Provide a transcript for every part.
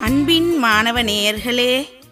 அன்பின் மாணவ நேயர்களே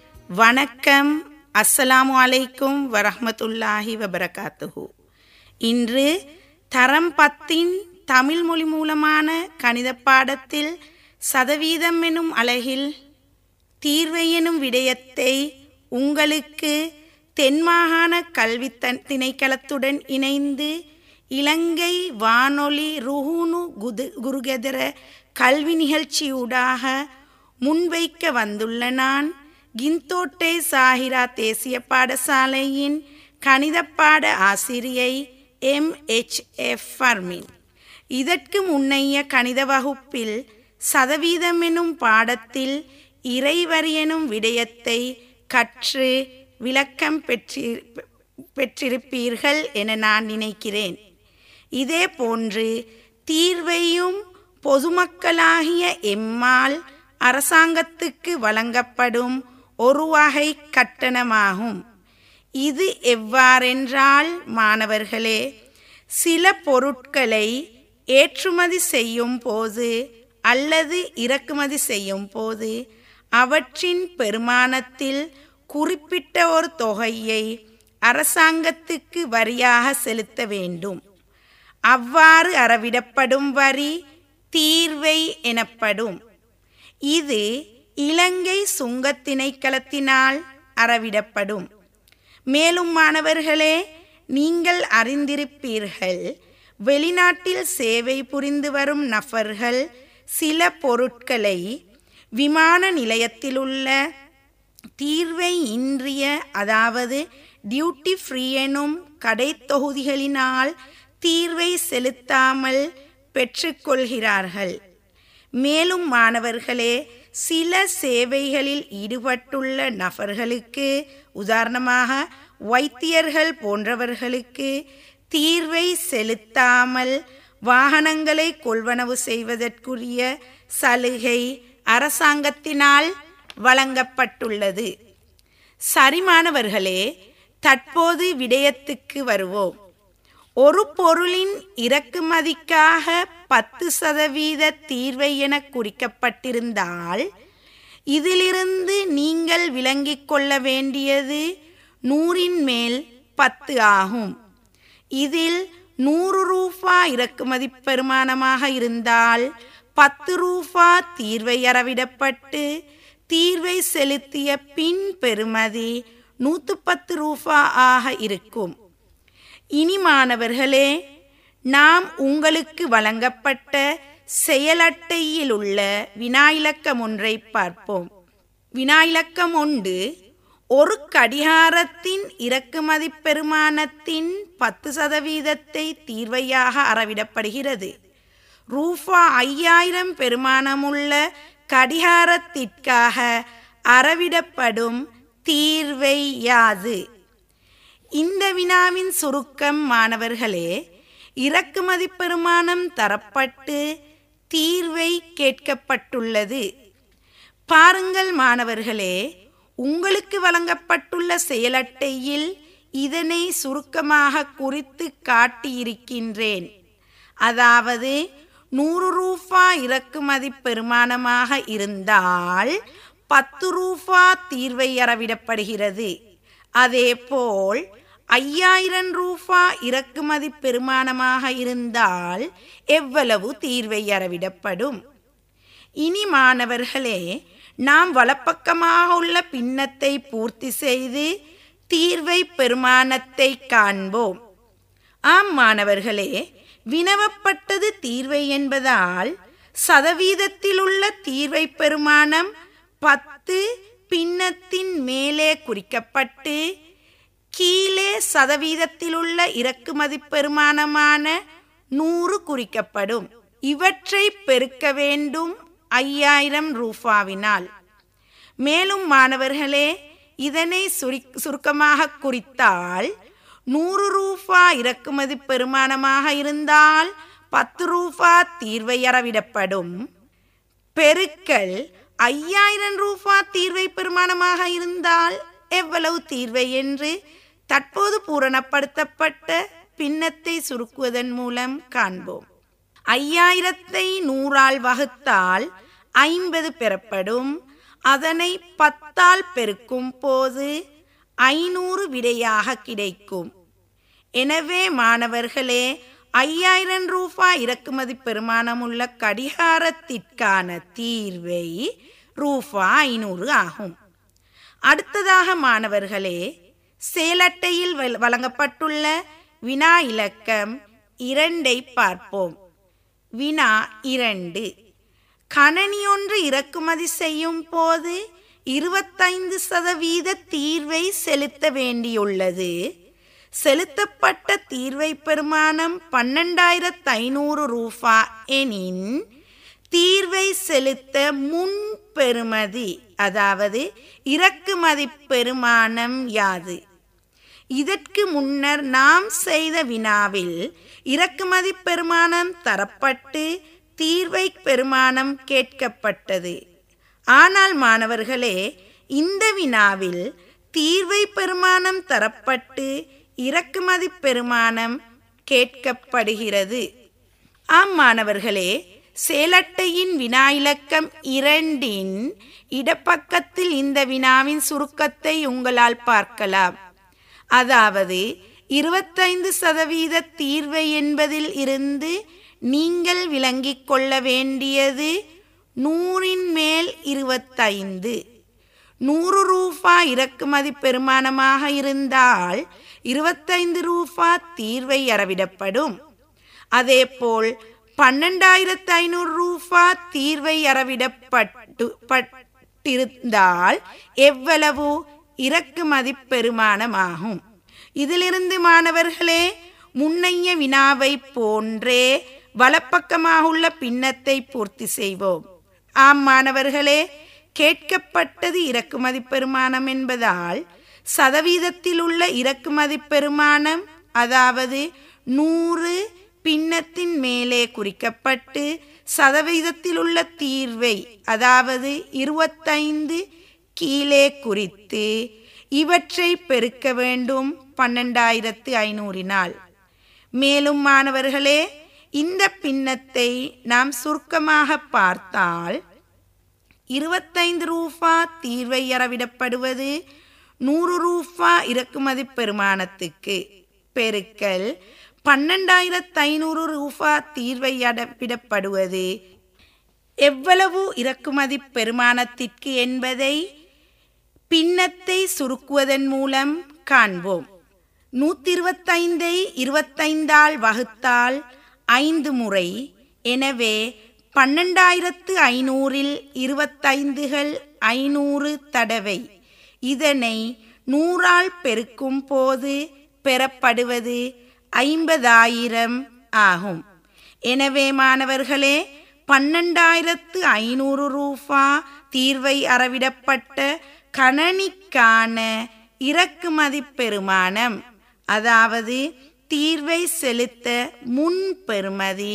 வணக்கம் அஸ்ஸலாமு அலைக்கும் வரஹ்மத்துல்லாஹி வபரகாத்துஹு இன்று தரம் பத்தின் தமிழ் மொழி மூலமான கணித பாடத்தில் சதவீதம் எனும் அலகில் தீர்வை எனும் விடயத்தை உங்களுக்கு தென்மாகாண கல்வி த- திணைக்களத்துடன் இணைந்து இலங்கை வானொலி ருஹுனு குது குருகெதர கல்வி நிகழ்ச்சியூடாக முன்வைக்க வந்துள்ள நான் கிந்தோட்டை சாஹிரா தேசிய பாடசாலையின் கணித பாட ஆசிரியை எம் எச் எஃப் ஃபர்மின் இதற்கு முன்னைய கணித வகுப்பில் சதவீதம் எனும் பாடத்தில் இறைவரி எனும் விடயத்தை கற்று விளக்கம் பெற்றி பெற்றிருப்பீர்கள் என நான் நினைக்கிறேன் இதே போன்று தீர்வையும் பொதுமக்களாகிய எம்மால் அரசாங்கத்துக்கு வழங்கப்படும் ஒரு வகை கட்டணமாகும் இது எவ்வாறென்றால் மாணவர்களே சில பொருட்களை ஏற்றுமதி செய்யும் போது அல்லது இறக்குமதி செய்யும் போது அவற்றின் பெருமானத்தில் குறிப்பிட்ட ஒரு தொகையை அரசாங்கத்துக்கு வரியாக செலுத்த வேண்டும் அவ்வாறு அறவிடப்படும் வரி தீர்வை எனப்படும் இது இலங்கை சுங்கத் திணைக்களத்தினால் அறவிடப்படும் மேலும் மாணவர்களே நீங்கள் அறிந்திருப்பீர்கள் வெளிநாட்டில் சேவை புரிந்து வரும் நபர்கள் சில பொருட்களை விமான நிலையத்திலுள்ள தீர்வை இன்றிய அதாவது டியூட்டி ஃப்ரீ எனும் கடை தொகுதிகளினால் தீர்வை செலுத்தாமல் பெற்றுக்கொள்கிறார்கள் மேலும் மாணவர்களே சில சேவைகளில் ஈடுபட்டுள்ள நபர்களுக்கு உதாரணமாக வைத்தியர்கள் போன்றவர்களுக்கு தீர்வை செலுத்தாமல் வாகனங்களை கொள்வனவு செய்வதற்குரிய சலுகை அரசாங்கத்தினால் வழங்கப்பட்டுள்ளது சரிமானவர்களே தற்போது விடயத்துக்கு வருவோம் ஒரு பொருளின் இறக்குமதிக்காக பத்து சதவீத தீர்வை என குறிக்கப்பட்டிருந்தால் இதிலிருந்து நீங்கள் விளங்கிக் கொள்ள வேண்டியது நூறின் மேல் பத்து ஆகும் இதில் நூறு ரூபா இறக்குமதி பெருமானமாக இருந்தால் பத்து ரூபா தீர்வை அறவிடப்பட்டு தீர்வை செலுத்திய பின் பெறுமதி நூற்று பத்து ரூபா ஆக இருக்கும் இனி மாணவர்களே நாம் உங்களுக்கு வழங்கப்பட்ட செயலட்டையில் உள்ள வினாயிலக்கம் ஒன்றை பார்ப்போம் வினாயிலக்கம் ஒன்று ஒரு கடிகாரத்தின் இறக்குமதி பெருமானத்தின் பத்து சதவீதத்தை தீர்வையாக அறவிடப்படுகிறது ரூபா ஐயாயிரம் பெருமானமுள்ள கடிகாரத்திற்காக அறவிடப்படும் தீர்வை யாது இந்த வினாவின் சுருக்கம் மாணவர்களே இறக்குமதி பெருமானம் தரப்பட்டு தீர்வை கேட்கப்பட்டுள்ளது பாருங்கள் மாணவர்களே உங்களுக்கு வழங்கப்பட்டுள்ள செயலட்டையில் இதனை சுருக்கமாக குறித்து காட்டியிருக்கின்றேன் அதாவது நூறு ரூபா இறக்குமதி பெருமானமாக இருந்தால் பத்து ரூபா தீர்வை அறவிடப்படுகிறது அதேபோல் ஐயாயிரம் ரூபா இறக்குமதி பெருமானமாக இருந்தால் எவ்வளவு தீர்வை அறவிடப்படும் இனி மாணவர்களே நாம் வலப்பக்கமாக உள்ள பின்னத்தை பூர்த்தி செய்து தீர்வை பெருமானத்தை காண்போம் ஆம் மாணவர்களே வினவப்பட்டது தீர்வை என்பதால் சதவீதத்தில் உள்ள தீர்வை பெருமானம் பத்து பின்னத்தின் மேலே குறிக்கப்பட்டு கீழே சதவீதத்தில் உள்ள இறக்குமதி பெருமானமான நூறு குறிக்கப்படும் இவற்றை பெருக்க வேண்டும் ஐயாயிரம் ரூபாவினால் மேலும் மாணவர்களே இதனை சுரி சுருக்கமாக குறித்தால் நூறு ரூபா இறக்குமதி பெருமானமாக இருந்தால் பத்து ரூபா தீர்வை அறவிடப்படும் பெருக்கல் ஐயாயிரம் ரூபா தீர்வை பெருமானமாக இருந்தால் எவ்வளவு தீர்வை என்று தற்போது பூரணப்படுத்தப்பட்ட பின்னத்தை சுருக்குவதன் மூலம் காண்போம் ஐயாயிரத்தை நூறால் வகுத்தால் ஐம்பது பெறப்படும் அதனை பத்தால் பெருக்கும் போது ஐநூறு விடையாக கிடைக்கும் எனவே மாணவர்களே ஐயாயிரம் ரூபாய் இறக்குமதி பெருமானமுள்ள கடிகாரத்திற்கான தீர்வை ரூபா ஐநூறு ஆகும் அடுத்ததாக மாணவர்களே செயலட்டையில் வழ- வழங்கப்பட்டுள்ள வினா இலக்கம் இரண்டை பார்ப்போம் வினா இரண்டு கணனி ஒன்று இறக்குமதி செய்யும் போது இருபத்தைந்து சதவீத தீர்வை செலுத்த வேண்டியுள்ளது செலுத்தப்பட்ட தீர்வை பெருமானம் பன்னெண்டாயிரத்து ஐநூறு ரூபா எனின் தீர்வை செலுத்த முன் பெறுமதி அதாவது இறக்குமதி பெருமானம் யாது இதற்கு முன்னர் நாம் செய்த வினாவில் இறக்குமதி பெருமானம் தரப்பட்டு தீர்வை பெருமானம் கேட்கப்பட்டது ஆனால் மாணவர்களே இந்த வினாவில் தீர்வை பெருமானம் தரப்பட்டு இறக்குமதி பெருமானம் கேட்கப்படுகிறது ஆம் மாணவர்களே சேலட்டையின் வினா இலக்கம் இரண்டின் இடப்பக்கத்தில் இந்த வினாவின் சுருக்கத்தை உங்களால் பார்க்கலாம் அதாவது இருபத்தைந்து சதவீத தீர்வை என்பதில் இருந்து நீங்கள் விளங்கிக் கொள்ள வேண்டியது நூறின் மேல் இருபத்தைந்து நூறு ரூபா இறக்குமதி பெருமானமாக இருந்தால் இருபத்தைந்து ரூபா தீர்வை அறவிடப்படும் அதேபோல் பன்னெண்டாயிரத்து ஐநூறு ரூபா தீர்வை அறவிடப்பட்டு பட்டிருந்தால் எவ்வளவு இறக்குமதி பெருமானமாகும் இதிலிருந்து மாணவர்களே முன்னைய வினாவை போன்றே வலப்பக்கமாக உள்ள பின்னத்தை பூர்த்தி செய்வோம் ஆம் மாணவர்களே கேட்கப்பட்டது இறக்குமதி பெருமானம் என்பதால் சதவீதத்தில் உள்ள இறக்குமதி பெருமானம் அதாவது நூறு பின்னத்தின் மேலே குறிக்கப்பட்டு சதவீதத்தில் உள்ள தீர்வை அதாவது இருபத்தைந்து கீழே குறித்து இவற்றை பெருக்க வேண்டும் பன்னெண்டாயிரத்து ஐநூறினால் மேலும் மாணவர்களே இந்த பின்னத்தை நாம் சுருக்கமாக பார்த்தால் இருபத்தைந்து ரூபா தீர்வை அறவிடப்படுவது நூறு ரூபா இறக்குமதி பெருமானத்துக்கு பெருக்கல் பன்னெண்டாயிரத்து ஐநூறு ரூபா தீர்வை அடப்பிடப்படுவது எவ்வளவு இறக்குமதி பெருமானத்திற்கு என்பதை பின்னத்தை சுருக்குவதன் மூலம் காண்போம் நூற்றி இருபத்தைந்தை இருபத்தைந்தால் வகுத்தால் ஐந்து முறை எனவே பன்னெண்டாயிரத்து ஐநூறில் இருபத்தைந்துகள் ஐநூறு தடவை இதனை நூறால் பெருக்கும் போது பெறப்படுவது ஐம்பதாயிரம் ஆகும் எனவே மாணவர்களே பன்னெண்டாயிரத்து ஐநூறு ரூபா தீர்வை அறவிடப்பட்ட கணனிக்கான இறக்குமதி பெருமானம் அதாவது தீர்வை செலுத்த முன் பெறுமதி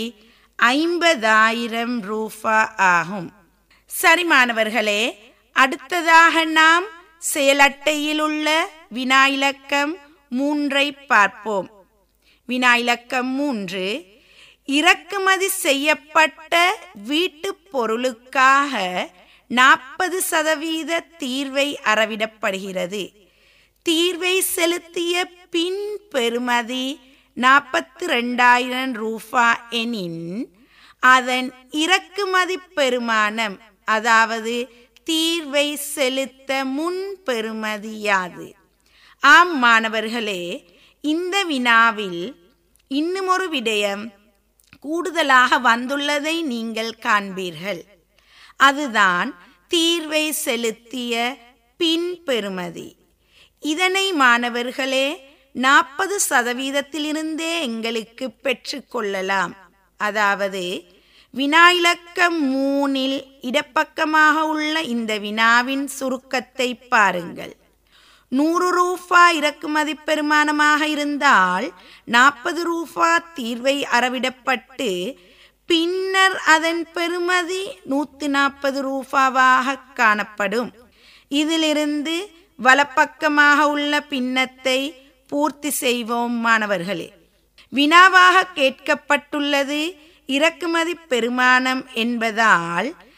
ஐம்பதாயிரம் ரூபா ஆகும் சரி மாணவர்களே அடுத்ததாக நாம் செயலட்டையில் உள்ள வினா இலக்கம் மூன்றை பார்ப்போம் வினா இலக்கம் மூன்று இறக்குமதி செய்யப்பட்ட வீட்டுப் பொருளுக்காக நாற்பது சதவீத தீர்வை அறவிடப்படுகிறது தீர்வை செலுத்திய பின் பெறுமதி நாற்பத்தி ரெண்டாயிரம் ரூபா எனின் அதன் இறக்குமதி பெருமானம் அதாவது தீர்வை செலுத்த முன் பெறுமதி யாது ஆம் மாணவர்களே இந்த வினாவில் இன்னும் ஒரு விடயம் கூடுதலாக வந்துள்ளதை நீங்கள் காண்பீர்கள் அதுதான் தீர்வை செலுத்திய பின் பெறுமதி இதனை மாணவர்களே நாற்பது சதவீதத்திலிருந்தே எங்களுக்கு பெற்றுக்கொள்ளலாம் அதாவது வினா இலக்கம் மூணில் இடப்பக்கமாக உள்ள இந்த வினாவின் சுருக்கத்தை பாருங்கள் நூறு ரூபா இறக்குமதி பெருமானமாக இருந்தால் நாற்பது ரூபா தீர்வை அறவிடப்பட்டு பின்னர் அதன் பெறுமதி நூற்றி நாற்பது ரூபாவாக காணப்படும் இதிலிருந்து வலப்பக்கமாக உள்ள பின்னத்தை பூர்த்தி செய்வோம் மாணவர்களே வினாவாக கேட்கப்பட்டுள்ளது இறக்குமதி பெருமானம் என்பதால்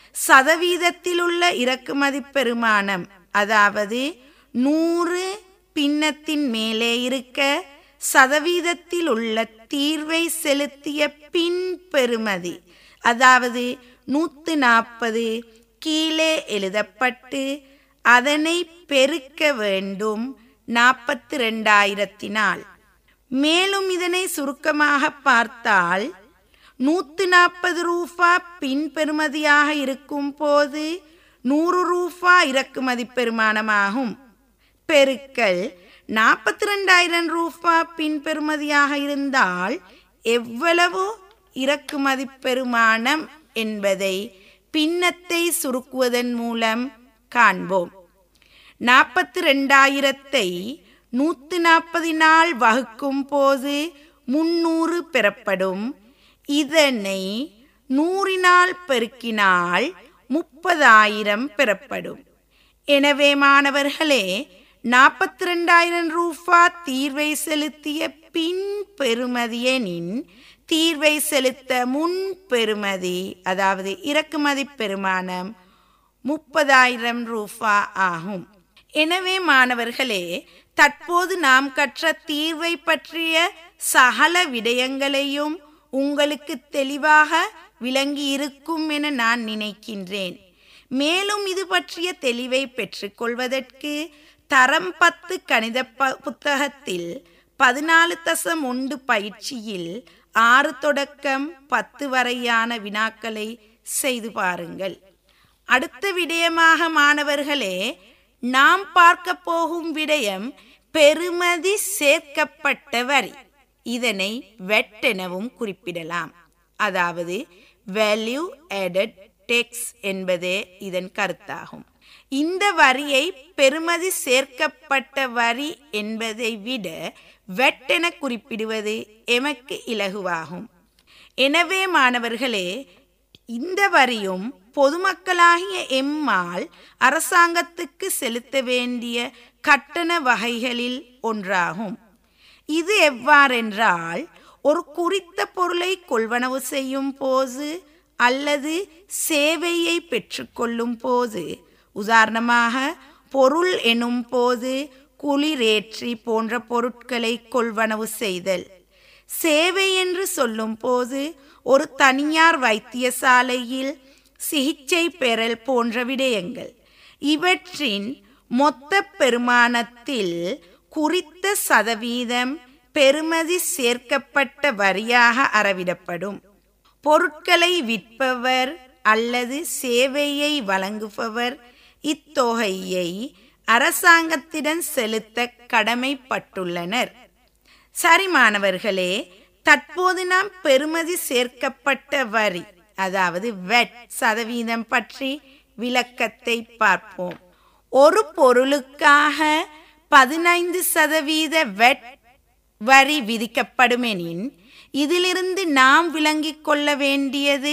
சதவீதத்தில் உள்ள இறக்குமதி பெருமானம் அதாவது நூறு பின்னத்தின் மேலே இருக்க சதவீதத்தில் உள்ள தீர்வை செலுத்திய பின் பெறுமதி அதாவது நூற்று நாற்பது கீழே எழுதப்பட்டு அதனை பெருக்க வேண்டும் நாற்பத்தி ரெண்டாயிரத்தினால் மேலும் இதனை சுருக்கமாக பார்த்தால் நூற்று நாற்பது ரூபா பின் பெறுமதியாக இருக்கும் போது நூறு ரூபா இறக்குமதி பெருமானமாகும் பெருக்கல் நாற்பத்தி ரெண்டாயிரம் ரூபா பின் பெறுமதியாக இருந்தால் எவ்வளவு இறக்குமதி பெருமானம் என்பதை பின்னத்தை சுருக்குவதன் மூலம் காண்போம் நாற்பத்தி ரெண்டாயிரத்தை நூற்று நாற்பதினால் வகுக்கும் போது முன்னூறு பெறப்படும் இதனை நூறினால் பெருக்கினால் முப்பதாயிரம் பெறப்படும் எனவே மாணவர்களே நாற்பத்தி ரெண்டாயிரம் ரூபா தீர்வை செலுத்திய பின் பெறுமதியெனின் தீர்வை செலுத்த முன் பெறுமதி அதாவது இறக்குமதி பெருமானம் முப்பதாயிரம் ரூபா ஆகும் எனவே மாணவர்களே தற்போது நாம் கற்ற தீர்வை பற்றிய சகல விடயங்களையும் உங்களுக்கு தெளிவாக விளங்கி இருக்கும் என நான் நினைக்கின்றேன் மேலும் இது பற்றிய தெளிவை பெற்றுக்கொள்வதற்கு தரம் பத்து கணித ப- புத்தகத்தில் பதினாலு தசம் ஒன்று பயிற்சியில் ஆறு தொடக்கம் பத்து வரையான வினாக்களை செய்து பாருங்கள் அடுத்த விடயமாக மாணவர்களே நாம் பார்க்க போகும் விடயம் பெறுமதி சேர்க்கப்பட்ட வரி இதனை வெட் எனவும் குறிப்பிடலாம் அதாவது வேல்யூ added டெக்ஸ் என்பதே இதன் கருத்தாகும் இந்த வரியை பெறுமதி சேர்க்கப்பட்ட வரி என்பதை விட வெட் என குறிப்பிடுவது எமக்கு இலகுவாகும் எனவே மாணவர்களே இந்த வரியும் பொதுமக்களாகிய எம்மால் அரசாங்கத்துக்கு செலுத்த வேண்டிய கட்டண வகைகளில் ஒன்றாகும் இது எவ்வாறென்றால் ஒரு குறித்த பொருளை கொள்வனவு செய்யும் போது அல்லது சேவையை பெற்றுக்கொள்ளும் போது உதாரணமாக பொருள் எனும் போது குளிரேற்றி போன்ற பொருட்களை கொள்வனவு செய்தல் சேவை என்று சொல்லும் போது ஒரு தனியார் வைத்தியசாலையில் சிகிச்சை பெறல் போன்ற விடயங்கள் இவற்றின் மொத்த பெருமானத்தில் குறித்த சதவீதம் பெறுமதி சேர்க்கப்பட்ட வரியாக அறவிடப்படும் பொருட்களை விற்பவர் அல்லது சேவையை வழங்குபவர் இத்தொகையை அரசாங்கத்திடம் செலுத்த கடமைப்பட்டுள்ளனர் சரி மாணவர்களே தற்போது நாம் பெறுமதி சேர்க்கப்பட்ட வரி அதாவது வெட் சதவீதம் பற்றி விளக்கத்தை பார்ப்போம் ஒரு பொருளுக்காக பதினைந்து சதவீத வெட் வரி விதிக்கப்படுமெனின் இதிலிருந்து நாம் விளங்கிக் கொள்ள வேண்டியது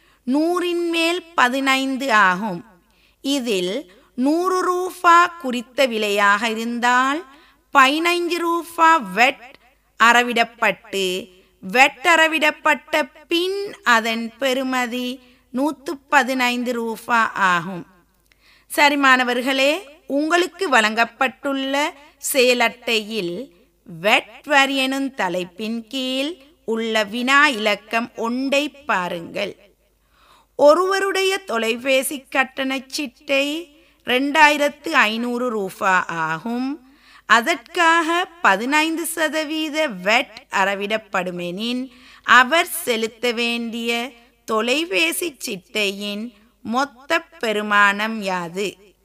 நூறின் மேல் பதினைந்து ஆகும் இதில் நூறு ரூபா குறித்த விலையாக இருந்தால் பதினைஞ்சு ரூபா வெட் அறவிடப்பட்டு வெட் அறவிடப்பட்ட பின் அதன் பெறுமதி நூற்று பதினைந்து ரூபா ஆகும் சரி மாணவர்களே உங்களுக்கு வழங்கப்பட்டுள்ள செயலட்டையில் வெட் வரி எனும் தலைப்பின் கீழ் உள்ள வினா இலக்கம் ஒன்றை பாருங்கள் ஒருவருடைய தொலைபேசி கட்டணச் சிட்டை ரெண்டாயிரத்து ஐநூறு ரூபா ஆகும் அதற்காக பதினைந்து சதவீத வெட் அறவிடப்படுமெனின் அவர் செலுத்த வேண்டிய தொலைபேசி சிட்டையின் மொத்த பெருமானம் யாது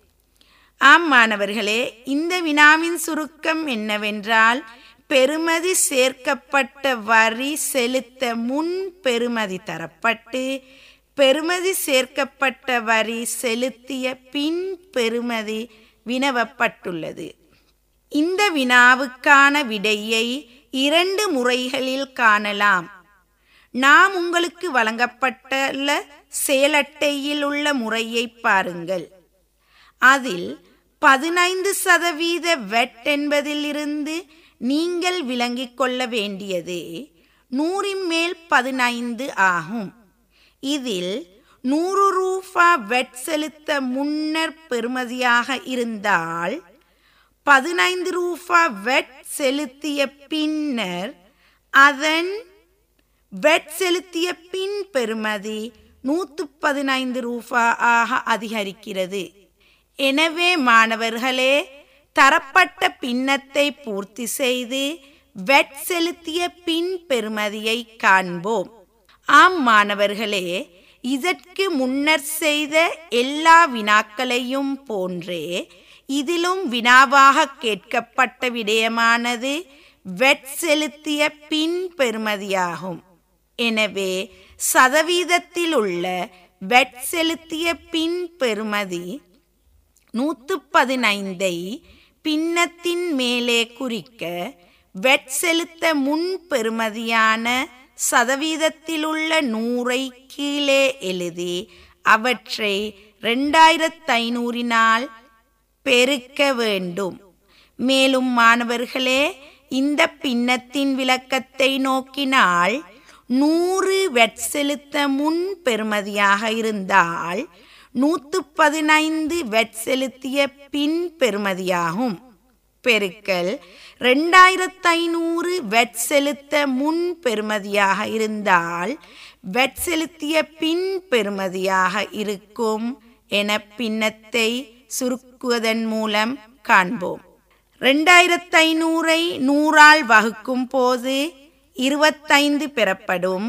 ஆம் மாணவர்களே இந்த வினாவின் சுருக்கம் என்னவென்றால் பெறுமதி சேர்க்கப்பட்ட வரி செலுத்த முன் பெறுமதி தரப்பட்டு பெறுமதி சேர்க்கப்பட்ட வரி செலுத்திய பின் பெறுமதி வினவப்பட்டுள்ளது இந்த வினாவுக்கான விடையை இரண்டு முறைகளில் காணலாம் நாம் உங்களுக்கு வழங்கப்பட்டுள்ள செயலட்டையில் உள்ள முறையை பாருங்கள் அதில் பதினைந்து சதவீத வெட் என்பதிலிருந்து நீங்கள் விளங்கிக் கொள்ள வேண்டியது நூறின் மேல் பதினைந்து ஆகும் இதில் நூறு ரூபா வெட் செலுத்த முன்னர் பெறுமதியாக இருந்தால் பதினைந்து ரூபா வெட் செலுத்திய பின்னர் அதன் வெட் செலுத்திய பின் பெறுமதி நூற்று பதினைந்து ரூபா ஆக அதிகரிக்கிறது எனவே மாணவர்களே தரப்பட்ட பின்னத்தை பூர்த்தி செய்து வெட் செலுத்திய பின் பெறுமதியை காண்போம் ஆம் மாணவர்களே இதற்கு முன்னர் செய்த எல்லா வினாக்களையும் போன்றே இதிலும் வினாவாக கேட்கப்பட்ட விடயமானது வெட் செலுத்திய பின் பெறுமதியாகும் எனவே சதவீதத்தில் உள்ள வெட் செலுத்திய பின் பெறுமதி நூற்று பதினைந்தை பின்னத்தின் மேலே குறிக்க வெட் செலுத்த முன் பெறுமதியான சதவீதத்திலுள்ள நூறை கீழே எழுதி அவற்றை ரெண்டாயிரத்து ஐநூறினால் பெருக்க வேண்டும் மேலும் மாணவர்களே இந்த பின்னத்தின் விளக்கத்தை நோக்கினால் நூறு வெட் செலுத்த முன் பெறுமதியாக இருந்தால் நூற்று பதினைந்து வெட் செலுத்திய பின் பெறுமதியாகும் பெருக்கல் ரெண்டாயிரத்து ஐநூறு வெட் செலுத்த முன் பெறுமதியாக இருந்தால் வெட் செலுத்திய பின் பெறுமதியாக இருக்கும் என பின்னத்தை சுருக்குவதன் மூலம் காண்போம் ரெண்டாயிரத்து ஐநூறை நூறால் வகுக்கும் போது இருபத்தைந்து பெறப்படும்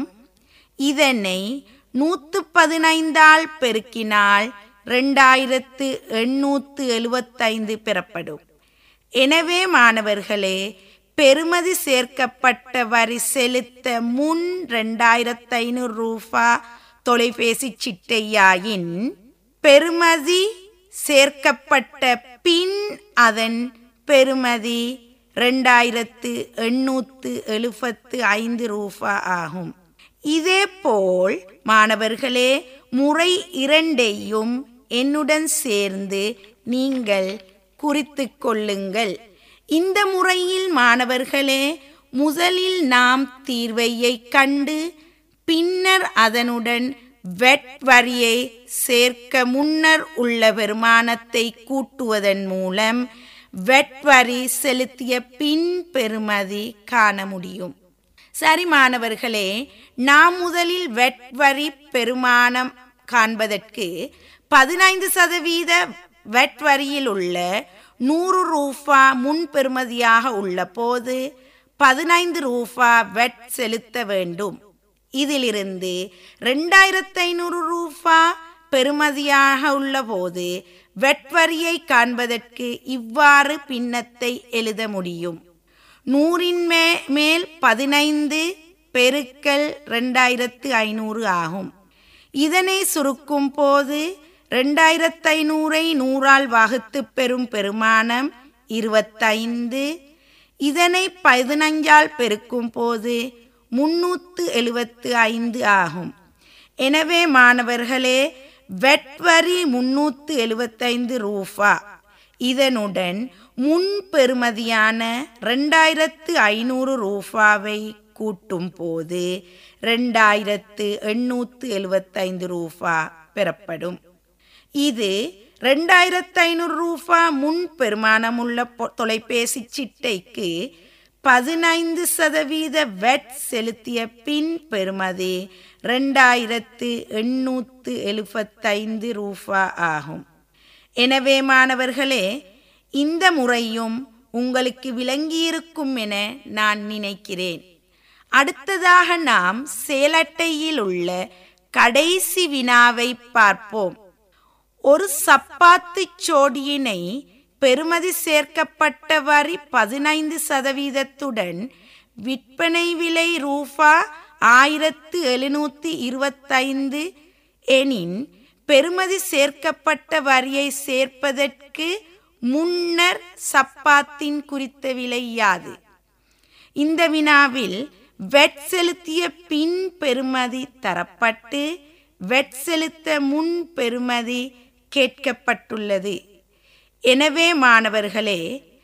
இதனை நூற்று பதினைந்தால் பெருக்கினால் ரெண்டாயிரத்து எண்ணூற்று எழுபத்தைந்து பெறப்படும் எனவே மாணவர்களே பெறுமதி சேர்க்கப்பட்ட வரி செலுத்த முன் ரெண்டாயிரத்து ஐநூறு ரூபா தொலைபேசி சிட்டையாயின் பெறுமதி சேர்க்கப்பட்ட பின் அதன் பெறுமதி ரெண்டாயிரத்து எண்ணூற்று எழுபத்து ஐந்து ரூபா ஆகும் இதேபோல் மாணவர்களே முறை இரண்டையும் என்னுடன் சேர்ந்து நீங்கள் குறித்து கொள்ளுங்கள் இந்த முறையில் மாணவர்களே முதலில் நாம் தீர்வையை கண்டு பின்னர் அதனுடன் வெட் வரியை சேர்க்க முன்னர் உள்ள வருமானத்தை கூட்டுவதன் மூலம் வெட் வரி செலுத்திய பின் பெறுமதி காண முடியும் சரி மாணவர்களே நாம் முதலில் வெட் வரி பெருமானம் காண்பதற்கு பதினைந்து சதவீத வெட் வரியில் உள்ள நூறு ரூபா முன் பெறுமதியாக உள்ள போது பதினைந்து ரூபா வெட் செலுத்த வேண்டும் இதிலிருந்து ரெண்டாயிரத்து ஐநூறு ரூபா பெறுமதியாக உள்ள போது வெட் வரியை காண்பதற்கு இவ்வாறு பின்னத்தை எழுத முடியும் நூறின் மே மேல் பதினைந்து பெருக்கல் ரெண்டாயிரத்து ஐநூறு ஆகும் இதனை சுருக்கும் போது ரெண்டாயிரத்து ஐநூறை நூறால் வகுத்து பெறும் பெருமானம் இருபத்தைந்து இதனை பதினஞ்சால் பெருக்கும் போது முன்னூற்று எழுபத்து ஐந்து ஆகும் எனவே மாணவர்களே வெட் வரி முன்னூற்று எழுபத்தைந்து ரூபா இதனுடன் முன் பெறுமதியான ரெண்டாயிரத்து ஐநூறு ரூபாவை கூட்டும் போது ரெண்டாயிரத்து எண்ணூற்று எழுபத்தைந்து ரூபா பெறப்படும் இது ரெண்டாயிரத்து ஐநூறு ரூபா முன் பெருமானமுள்ள பொ- தொலைபேசி சிட்டைக்கு பதினைந்து சதவீத வெட் செலுத்திய பின் பெறுமதி ரெண்டாயிரத்து எண்ணூற்று எழுபத்தைந்து ரூபா ஆகும் எனவே மாணவர்களே இந்த முறையும் உங்களுக்கு விளங்கியிருக்கும் என நான் நினைக்கிறேன் அடுத்ததாக நாம் செயலட்டையில் உள்ள கடைசி வினாவை பார்ப்போம் ஒரு சப்பாத்து சோடியினை பெறுமதி சேர்க்கப்பட்ட வரி பதினைந்து சதவீதத்துடன் விற்பனை விலை ரூபா ஆயிரத்து எழுநூற்றி இருபத்தைந்து எனின் பெறுமதி சேர்க்கப்பட்ட வரியை சேர்ப்பதற்கு முன்னர் சப்பாத்தின் குறித்த விலை யாது இந்த வினாவில் வெட் செலுத்திய பின் பெறுமதி தரப்பட்டு வெட் செலுத்த முன் பெறுமதி கேட்கப்பட்டுள்ளது எனவே மாணவர்களே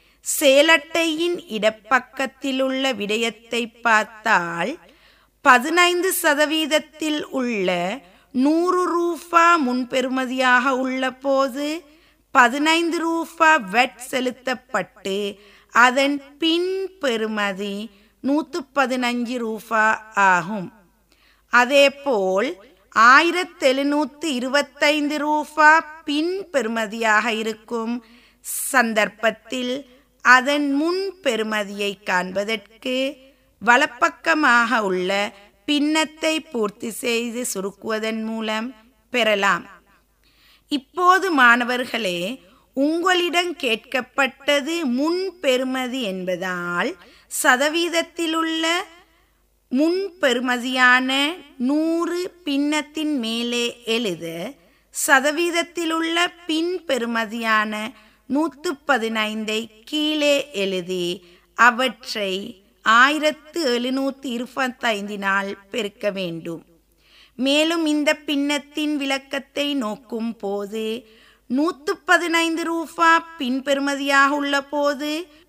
செயலட்டையின் இடப்பக்கத்திலுள்ள விடயத்தை பார்த்தால் பதினைந்து சதவீதத்தில் உள்ள நூறு ரூபா முன்பெறுமதியாக உள்ள போது பதினைந்து ரூபா வெட் செலுத்தப்பட்டு அதன் பின் பெறுமதி நூற்று பதினஞ்சு ரூபா ஆகும் அதேபோல் ஆயிரத்தி எழுநூற்றி இருபத்தைந்து ரூபா பின் பெறுமதியாக இருக்கும் சந்தர்ப்பத்தில் அதன் முன் பெறுமதியை காண்பதற்கு வலப்பக்கமாக உள்ள பின்னத்தை பூர்த்தி செய்து சுருக்குவதன் மூலம் பெறலாம் இப்போது மாணவர்களே உங்களிடம் கேட்கப்பட்டது முன் பெறுமதி என்பதால் சதவீதத்திலுள்ள முன் பெறுமதியான நூறு பின்னத்தின் மேலே எழுத சதவீதத்திலுள்ள பின் பெறுமதியான நூற்று பதினைந்தை கீழே எழுதி அவற்றை ஆயிரத்து எழுநூற்றி இருபத்தைந்தினால் பெருக்க வேண்டும் மேலும் இந்த பின்னத்தின் விளக்கத்தை நோக்கும் போது நூற்று பதினைந்து ரூபா பின் பெறுமதியாக உள்ள போது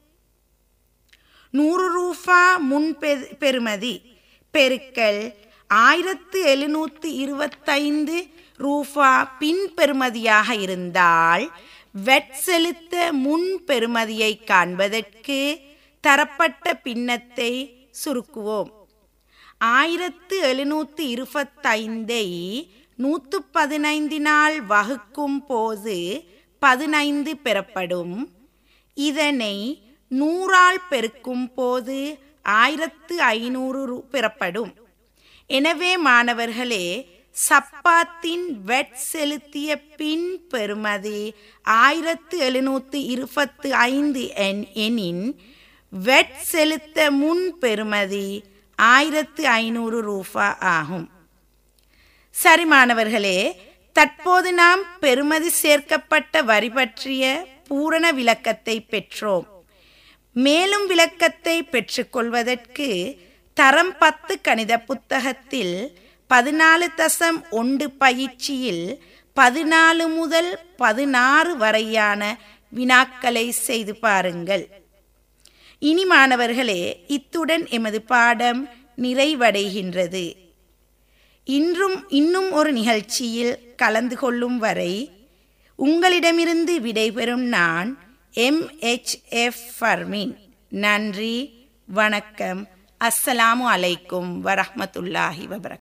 நூறு ரூபா முன் பெ- பெறுமதி பெருக்கல் ஆயிரத்து எழுநூற்றி இருபத்தைந்து ரூபா பின் பெறுமதியாக இருந்தால் வெட் செலுத்த முன் பெறுமதியை காண்பதற்கு தரப்பட்ட பின்னத்தை சுருக்குவோம் ஆயிரத்து எழுநூற்றி இருபத்தைந்தை நூற்று பதினைந்தினால் வகுக்கும் போது பதினைந்து பெறப்படும் இதனை நூறால் பெருக்கும் போது ஆயிரத்து ஐநூறு ரூ- பெறப்படும் எனவே மாணவர்களே சப்பாத்தின் வெட் செலுத்திய பின் பெறுமதி ஆயிரத்து எழுநூற்றி இருபத்து ஐந்து என் எனின் வெட் செலுத்த முன் பெறுமதி ஆயிரத்து ஐநூறு ரூபா ஆகும் சரி மாணவர்களே தற்போது நாம் பெறுமதி சேர்க்கப்பட்ட வரி பற்றிய பூரண விளக்கத்தை பெற்றோம் மேலும் விளக்கத்தை பெற்றுக்கொள்வதற்கு தரம் பத்து கணித புத்தகத்தில் பதினாலு தசம் ஒன்று பயிற்சியில் பதினாலு முதல் பதினாறு வரையான வினாக்களை செய்து பாருங்கள் இனி மாணவர்களே இத்துடன் எமது பாடம் நிறைவடைகின்றது இன்றும் இன்னும் ஒரு நிகழ்ச்சியில் கலந்து கொள்ளும் வரை உங்களிடமிருந்து விடைபெறும் நான் எம் எச் எஃப் ஃபர்மின் நன்றி வணக்கம் அஸ்ஸலாமு அலைக்கும் வரஹ்மத்துல்லாஹி வபரக்